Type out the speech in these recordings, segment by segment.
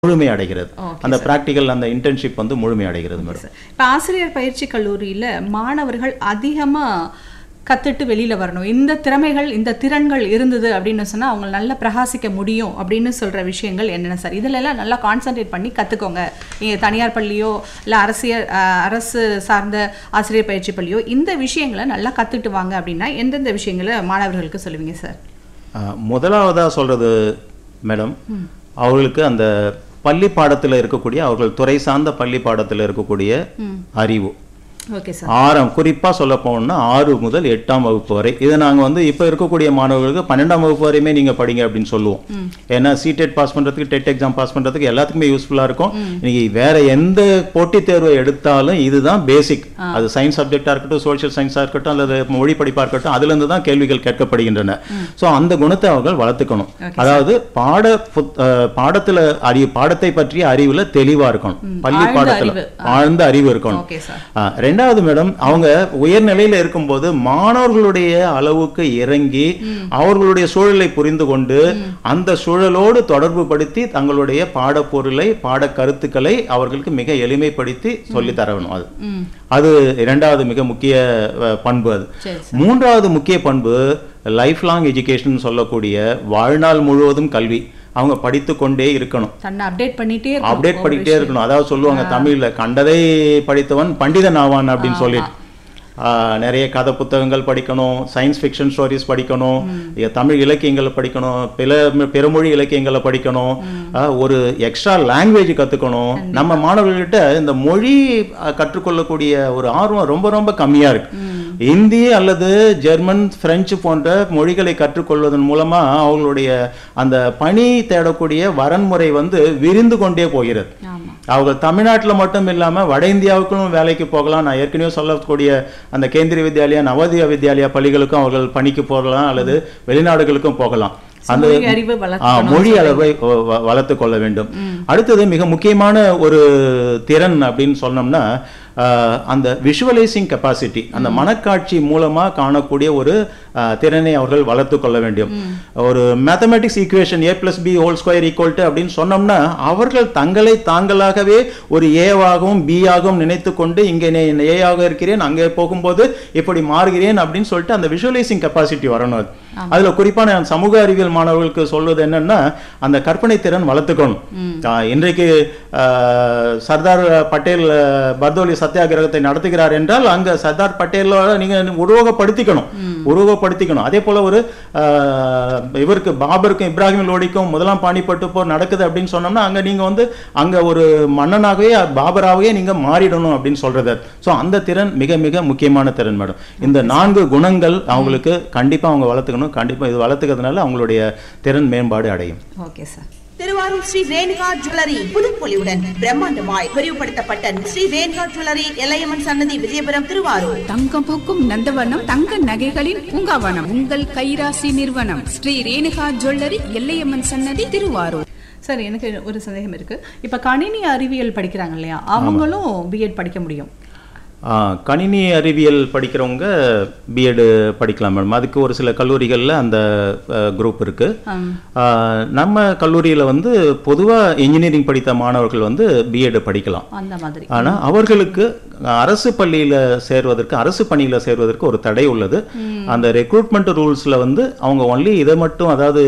முழுமை அடைகிறது Okay, அந்த பிராக்டிக்கல் அந்த இன்டர்ன்ஷிப் வந்து முழுமை அடைகிறது மேடம் இப்போ ஆசிரியர் பயிற்சி கல்லூரியில மாணவர்கள் அதிகமா கத்துட்டு வெளியில வரணும் இந்த திறமைகள் இந்த திறன்கள் இருந்தது அப்படின்னு சொன்னா அவங்க நல்லா பிரகாசிக்க முடியும் அப்படின்னு சொல்ற விஷயங்கள் என்னென்ன சார் இதுல எல்லாம் நல்லா கான்சென்ட்ரேட் பண்ணி கத்துக்கோங்க நீங்க தனியார் பள்ளியோ இல்ல அரசியல் அஹ், அரசு சார்ந்த ஆசிரியர் பயிற்சி பள்ளியோ இந்த விஷயங்களை நல்லா கத்துட்டு வாங்க அப்படின்னா எந்தெந்த விஷயங்களை மாணவர்களுக்கு சொல்லுவீங்க சார் ஆஹ், முதலாவதா சொல்றது மேடம் அவர்களுக்கு அந்த பள்ளி பாடத்துல இருக்கக்கூடிய அவர்கள் துறை சார்ந்த பள்ளி பாடத்துல இருக்கக்கூடிய அறிவு ஓகே சார் ஆறாம் குறிப்பா சொல்ல போனோம்னா ஆறு முதல் எட்டாம் வகுப்பு வரை இதை நாங்க வந்து இப்ப இருக்கக்கூடிய மாணவர்களுக்கு பன்னெண்டாம் வகுப்பு வரையுமே நீங்க படிங்க அப்படின்னு சொல்லுவோம் ஏன்னா சிடெட் பாஸ் பண்றதுக்கு டெட் எக்ஸாம் பாஸ் பண்றதுக்கு எல்லாத்துக்குமே யூஸ்ஃபுல்லா இருக்கும் இன்னைக்கு வேற எந்த போட்டித் தேர்வை எடுத்தாலும் இதுதான் பேசிக் அது சயின்ஸ் சப்ஜெக்டா இருக்கட்டும் சோஷியல் சயின்ஸா இருக்கட்டும் அல்லது மொழி படிப்பா இருக்கட்டும் அதுல இருந்து தான் கேள்விகள் கேட்கப்படுகின்றன சோ அந்த குணத்தை அவர்கள் வளர்த்துக்கணும் அதாவது பாட புத்- அஹ், பாடத்துல அறிவு பாடத்தை பற்றிய அறிவுல தெளிவா இருக்கணும் பள்ளி ஆழ்ந்த பாடத்துல அறிவு. ஆழ்ந்த அறிவு இருக்கணும் ஓகே சார் ஆ, ரெண்டாவது மேடம் அவங்க உயர்நிலையில இருக்கும்போது மாணவர்களுடைய அளவுக்கு இறங்கி அவர்களுடைய சூழலை புரிந்து கொண்டு அந்த சூழலோடு தொடர்பு படுத்தி தங்களுடைய பாடப்பொருளை பாட கருத்துக்களை அவர்களுக்கு மிக எளிமைப்படுத்தி சொல்லி தரணும் அது ம் அது இரண்டாவது மிக முக்கிய அஹ், பண்பு அது சரி மூன்றாவது முக்கிய பண்பு லைஃப் லாங் எஜுகேஷன் சொல்லக்கூடிய வாழ்நாள் முழுவதும் கல்வி அவங்க படித்து கொண்டே இருக்கணும் தன்னை அப்டேட் பண்ணிட்டே இருக்கணும் அப்டேட் பண்ணிக்கிட்டே இருக்கணும் அதாவது சொல்லுவாங்க தமிழ்ல கண்டதை படித்தவன் பண்டிதன் ஆவான் அப்படின்னு சொல்லிட்டு ஆஹ், நிறைய கதை புத்தகங்கள் படிக்கணும் சயின்ஸ் ஃபிக்ஷன் ஸ்டோரிஸ் படிக்கணும் இ- தமிழ் இலக்கியங்களை படிக்கணும் பிற பிறமொழி இலக்கியங்களை படிக்கணும் ஆஹ், ஒரு எக்ஸ்ட்ரா லாங்குவேஜ் கத்துக்கணும் நம்ம மாணவர்கள்கிட்ட இந்த மொழி ஆஹ், கற்றுக்கொள்ளக்கூடிய ஒரு ஆர்வம் ரொம்ப ரொம்ப கம்மியா இருக்கு இந்தி அல்லது ஜெர்மன் பிரெஞ்சு போன்ற மொழிகளை கற்றுக்கொள்வதன் மூலமா அவங்களுடைய அந்த பணி தேடக்கூடிய வரன்முறை வந்து விரிந்து கொண்டே போகிறது ஆமா அவங்க தமிழ்நாட்டுல மட்டும் இல்லாம வட இந்தியாவுக்கும் வேலைக்கு போகலாம் நான் ஏற்கனவே சொல்லக்கூடிய அந்த கேந்திரிய வித்யாலயா நவோதயா வித்யாலயா பள்ளிகளுக்கும் அவர்கள் பணிக்கு போகலாம் அல்லது வெளிநாடுகளுக்கும் போகலாம் அந்த மொழி அறிவு ஆ, வளர்க்கணும் மொழி அளவை வளர்த்து கொள்ள வேண்டும் அடுத்தது மிக முக்கியமான ஒரு திறன் அப்படின்னு சொன்னோம்னா ஆ, அந்த விஷுவலைசிங் கெப்பாசிட்டி அந்த மனக்காட்சி மூலமா காணக்கூடிய ஒரு ஆ, திறனை அவர்கள் வளர்த்து கொள்ள வேண்டும் ஒரு mathematics equation A plus B whole square equal to அப்படின்னு சொன்னோம்னா அவர்கள் தங்களை தாங்களாகவே ஒரு ஏவாகவும் பி ஆகவும் நினைத்து கொண்டு இங்கே ஏ ஆக இருக்கிறேன் அங்கே போகும்போது இப்படி மாறுகிறேன் அப்படின்னு சொல்லிட்டு அந்த விஷுவலைசிங் கெப்பாசிட்டி வரணும் அது. அதுல குறிப்பா நான் சமூக அறிவியல் மாணவர்களுக்கு சொல்வது என்னன்னா அந்த கற்பனை திறன் வளர்த்துக்கணும் ஆஹ் இன்றைக்கு ஆஹ், சர்தார் பட்டேல் ஆஹ், பர்தோலி சத்தியாகிரகத்தை நடத்துகிறார் என்றால் அங்க சர்தார் பட்டேலோட நீங்க உருவகப்படுத்திக்கணும் உருவகப்படுத்திக்கணும் அதே போல ஒரு ஆஹ், இவருக்கு பாபருக்கும் இப்ராஹிம் லோடிக்கும் முதலாம் பாணிப்பட்டு போர் நடக்குது அப்படின்னு சொன்னோம்னா அங்க நீங்க வந்து அங்க ஒரு மன்னனாகவே பாபராகவே நீங்க மாறிடணும் அப்படின்னு சொல்றது சோ அந்த திறன் மிக மிக முக்கியமான திறன் மேடம் இந்த நான்கு குணங்கள் அவங்களுக்கு கண்டிப்பா அவங்க வளர்த்துக்கணும் கண்டிப்பா இது வளர்த்துக்கிறதுனால அவங்களுடைய திறன் மேம்பாடு அடையும் okay sir Thiruvarur Sri Renuka jewellery புதுப்பொலிவுடன் பிரம்மாண்டமாய் விரிவுபடுத்தப்பட்ட ஸ்ரீ ரேணுகா ஜுவல்லரி எல்லையம்மன் சன்னதி விஜயபுரம் திருவாரூர் தங்கம் பூக்கும் நந்தவனம் தங்க நகைகளின் பூங்காவனம் உங்கள் கைராசி நிறுவனம் ஸ்ரீ ரேணுகா ஜுவல்லரி எல்லையம்மன் சன்னதி திருவாரூர் சார் எனக்கு ஒரு சந்தேகம் இருக்கு இப்ப கணினி அறிவியல் படிக்கிறாங்க இல்லையா அவங்களும் பிஎட் படிக்க முடியும் ஆ, கணினி அறிவியல் படிக்கிறவங்க பிஎட் படிக்கலாம் மேடம் அதுக்கு ஒரு சில கல்லூரிகளில் அந்த குரூப் இருக்கு ஆம். ஆ, நம்ம கல்லூரியில் வந்து பொதுவாக இன்ஜினியரிங் படித்த மாணவர்கள் வந்து பிஎட் படிக்கலாம் அந்த மாதிரி ஆனா அவர்களுக்கு அரசு பள்ளியில சேர்வதற்கு அரசு பணியில சேர்வதற்கு ஒரு தடை உள்ளது அந்த ரெக்ரூட்மெண்ட் ரூல்ஸ்ல வந்து அவங்க ஒன்லி இதை மட்டும் அதாவது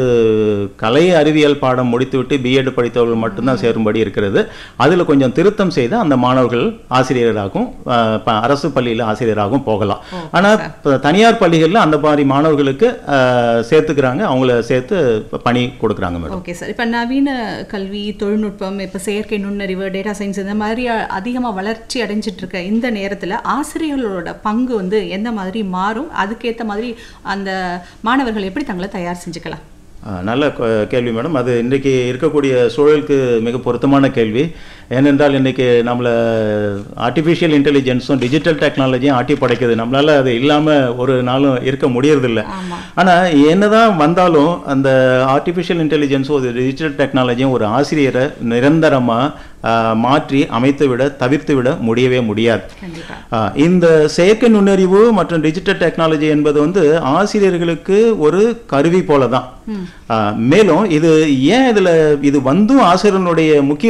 கலை அறிவியல் பாடம் முடித்துவிட்டு பிஎட் படித்தவர்கள் மட்டும்தான் சேரும்படி இருக்கிறது அதுல கொஞ்சம் திருத்தம் செய்து அந்த மாணவர்கள் ஆசிரியராகவும் அஹ், ப- அரசு பள்ளியில ஆசிரியராகவும் போகலாம் ஆனா இப்ப தனியார் பள்ளிகள்ல அந்த மாதிரி மாணவர்களுக்கு அஹ், சேர்த்துக்கிறாங்க அவங்கள சேர்த்து பணி கொடுக்குறாங்க மேடம் ஓகே சார் இப்போ நவீன கல்வி தொழில்நுட்பம் இப்போ செயற்கை நுண்ணறிவு டேட்டா சயின்ஸ் இந்த மாதிரி அ- அதிகமா வளர்ச்சி அடைஞ்சிட்டு இருக்க இந்த நேரத்துல ஆசிரியர்களோட பங்கு வந்து எந்த மாதிரி மாறும் அதுக்கேத்த மாதிரி அந்த மாணவர்கள் எப்படி தங்களை தயார் செஞ்சுக்கலாம் ஆ, நல்ல கொ- கேள்வி மேடம் அது இன்றைக்கு இருக்கக்கூடிய சூழலுக்கு மிக பொருத்தமான கேள்வி ஏனென்றால் இன்னைக்கு நம்மளை ஆர்டிஃபிஷியல் இன்டெலிஜென்ஸும் டிஜிட்டல் டெக்னாலஜியும் ஆட்டி படைக்குது நம்மளால அது இல்லாம ஒரு நாளும் இருக்க முடியறதில்ல ஆனா என்னதான் வந்தாலும் அந்த ஆர்டிஃபிஷியல் இன்டெலிஜென்ஸும் ஒரு டிஜிட்டல் டெக்னாலஜியும் ஒரு ஆசிரியரை நிரந்தரமா ஆ, மாற்றி அமைத்து விட தவிர்த்து விட முடியவே முடியாது கண்டிப்பா ஆ, இந்த செயற்கை நுண்ணறிவு மற்றும் டிஜிட்டல் டெக்னாலஜி என்பது வந்து ஆசிரியர்களுக்கு ஒரு கருவி போல தான் மேலும் இது ஏன் இதுல இது வந்தும் ஆசிரியர்களுடைய முக்கிய